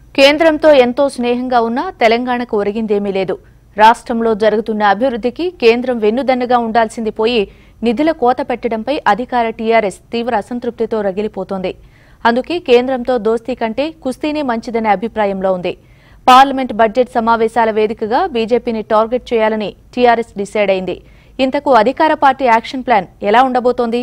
కేంద్రంతో ఎంతో స్నేహంగా ఉన్నా తెలంగాణకు ఒరిగిందేమీ లేదు రాష్ట్రంలో జరుగుతున్న అభివృద్ధికి కేంద్రం వెన్నుదన్నుగా ఉండాల్సింది పోయి నిధుల కోత పెట్టడంపై అధికార టీఆర్ఎస్ తీవ్ర అసంతృప్తితో రగిలిపోతోంది అందుకే కేంద్రంతో దోస్తీ కంటే కుస్తీనే మంచిదనే అభిప్రాయంలో ఉంది పార్లమెంట్ బడ్జెట్ సమావేశాల వేదికగా బీజేపీని టార్గెట్ చేయాలని టీఆర్ఎస్ డిసైడ్ అయింది ఇంతకు అధికార పార్టీ యాక్షన్ ప్లాన్ ఎలా ఉండబోతోంది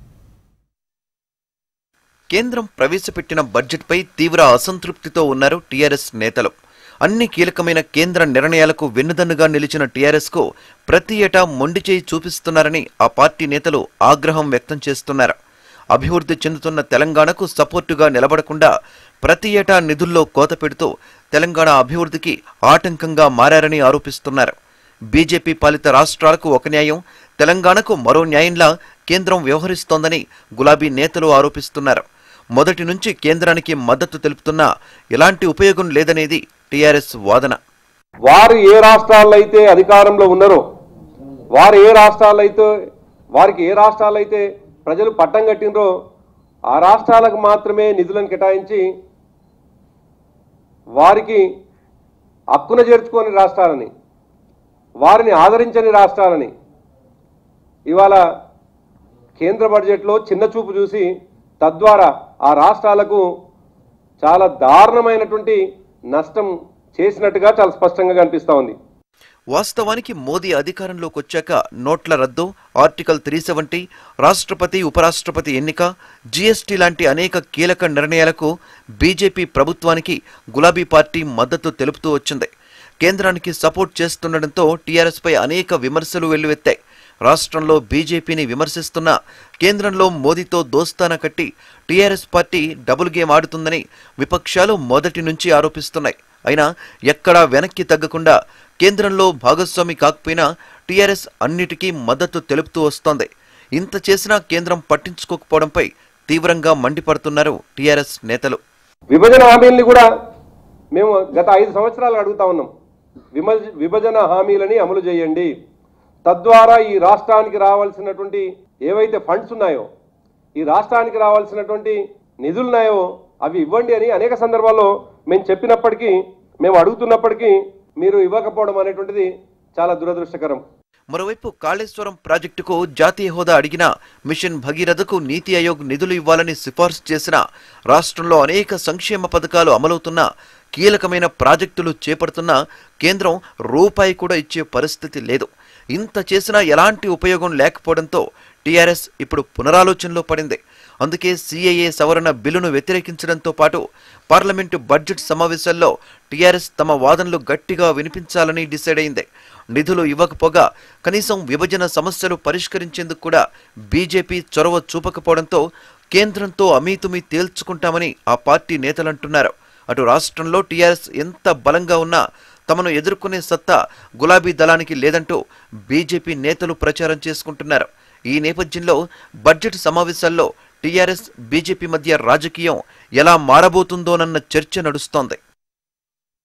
కేంద్రం ప్రవేశపెట్టిన బడ్జెట్పై తీవ్ర అసంతృప్తితో ఉన్నారు టీఆర్ఎస్ నేతలు అన్ని కీలకమైన కేంద్ర నిర్ణయాలకు వెన్నుదన్నుగా నిలిచిన టీఆర్ఎస్కు ప్రతి ఏటా మొండి చేయి చూపిస్తున్నారని ఆ పార్టీ నేతలు ఆగ్రహం వ్యక్తం చేస్తున్నారు అభివృద్ధి చెందుతున్న తెలంగాణకు సపోర్టుగా నిలబడకుండా ప్రతి ఏటా నిధుల్లో కోత పెడుతూ తెలంగాణ అభివృద్ధికి ఆటంకంగా మారారని ఆరోపిస్తున్నారు బీజేపీ పాలిత రాష్ట్రాలకు ఒక న్యాయం తెలంగాణకు మరో న్యాయంలా కేంద్రం వ్యవహరిస్తోందని గులాబీ నేతలు ఆరోపిస్తున్నారు మొదటి నుంచి కేంద్రానికి మద్దతు తెలుపుతున్నా ఎలాంటి ఉపయోగం లేదనేది టీఆర్ఎస్ వాదన వారు ఏ రాష్ట్రాల్లో అయితే అధికారంలో ఉన్నారో వారు ఏ రాష్ట్రాల్లో అయితే వారికి ఏ రాష్ట్రాల్లో అయితే ప్రజలు పట్టం కట్టినరో ఆ రాష్ట్రాలకు మాత్రమే నిధులను కేటాయించి వారికి హక్కున చేర్చుకోని రాష్ట్రాలని వారిని ఆదరించని రాష్ట్రాలని ఇవాళ కేంద్ర బడ్జెట్లో చిన్న చూపు చూసి తద్వారా ఆ రాష్ట్రాలకు చాలా దారుణమైనటువంటి నష్టం చేసినట్టుగా చాలా స్పష్టంగా కనిపిస్తూ ఉంది వాస్తవానికి మోదీ అధికారంలోకి వచ్చాక నోట్ల రద్దు ఆర్టికల్ త్రీ సెవెంటీ రాష్ట్రపతి ఉపరాష్ట్రపతి ఎన్నిక జీఎస్టీ లాంటి అనేక కీలక నిర్ణయాలకు బీజేపీ ప్రభుత్వానికి గులాబీ పార్టీ మద్దతు తెలుపుతూ వచ్చింది కేంద్రానికి సపోర్ట్ చేస్తుండటంతో టీఆర్ఎస్పై అనేక విమర్శలు వెల్లువెత్తాయి రాష్ట్రంలో బీజేపీని విమర్శిస్తున్న కేంద్రంలో మోదీతో దోస్తాన కట్టి టీఆర్ఎస్ పార్టీ డబుల్ గేమ్ ఆడుతుందని విపక్షాలు మొదటి నుంచి ఆరోపిస్తున్నాయి అయినా ఎక్కడా వెనక్కి తగ్గకుండా కేంద్రంలో భాగస్వామి కాకపోయినా టీఆర్ఎస్ అన్నిటికీ మద్దతు తెలుపుతూ వస్తోంది ఇంత చేసినా కేంద్రం పట్టించుకోకపోవడంపై తీవ్రంగా మండిపడుతున్నారు టీఆర్ఎస్ నేతలు విభజన హామీల్ని కూడా మేము గత ఐదు సంవత్సరాలు అడుగుతా ఉన్నాం విమజ విభజన హామీలని అమలు చేయండి తద్వారా ఈ రాష్ట్రానికి రావాల్సినటువంటి ఏవైతే ఫండ్స్ ఉన్నాయో ఈ రాష్ట్రానికి రావాల్సినటువంటి నిధులు ఉన్నాయో అవి ఇవ్వండి అని అనేక సందర్భాల్లో మేము చెప్పినప్పటికీ మేము అడుగుతున్నప్పటికీ మీరు ఇవ్వకపోవడం అనేటువంటిది చాలా దురదృష్టకరం మరోవైపు కాళేశ్వరం ప్రాజెక్టుకు జాతీయ హోదా అడిగిన మిషన్ భగీరథకు నీతి ఆయోగ్ నిధులు ఇవ్వాలని సిఫార్సు చేసిన రాష్ట్రంలో అనేక సంక్షేమ పథకాలు అమలవుతున్నా కీలకమైన ప్రాజెక్టులు చేపడుతున్నా కేంద్రం రూపాయి కూడా ఇచ్చే పరిస్థితి లేదు ఇంత చేసినా ఎలాంటి ఉపయోగం లేకపోవడంతో టీఆర్ఎస్ ఇప్పుడు పునరాలోచనలో పడింది అందుకే సీఏఏ సవరణ బిల్లును వ్యతిరేకించడంతో పాటు పార్లమెంటు బడ్జెట్ సమావేశాల్లో టీఆర్ఎస్ తమ వాదనలు గట్టిగా వినిపించాలని డిసైడ్ అయింది నిధులు ఇవ్వకపోగా కనీసం విభజన సమస్యలు పరిష్కరించేందుకు కూడా బీజేపీ చొరవ చూపకపోవడంతో కేంద్రంతో అమీతుమీ తేల్చుకుంటామని ఆ పార్టీ నేతలంటున్నారు అటు రాష్ట్రంలో టీఆర్ఎస్ ఎంత బలంగా ఉన్నా తమను ఎదుర్కొనే సత్తా గులాబీ దళానికి లేదంటూ బీజేపీ నేతలు ప్రచారం చేసుకుంటున్నారు ఈ నేపథ్యంలో బడ్జెట్ సమావేశాల్లో టీఆర్ఎస్ బీజేపీ మధ్య రాజకీయం ఎలా మారబోతుందోనన్న చర్చ నడుస్తోంది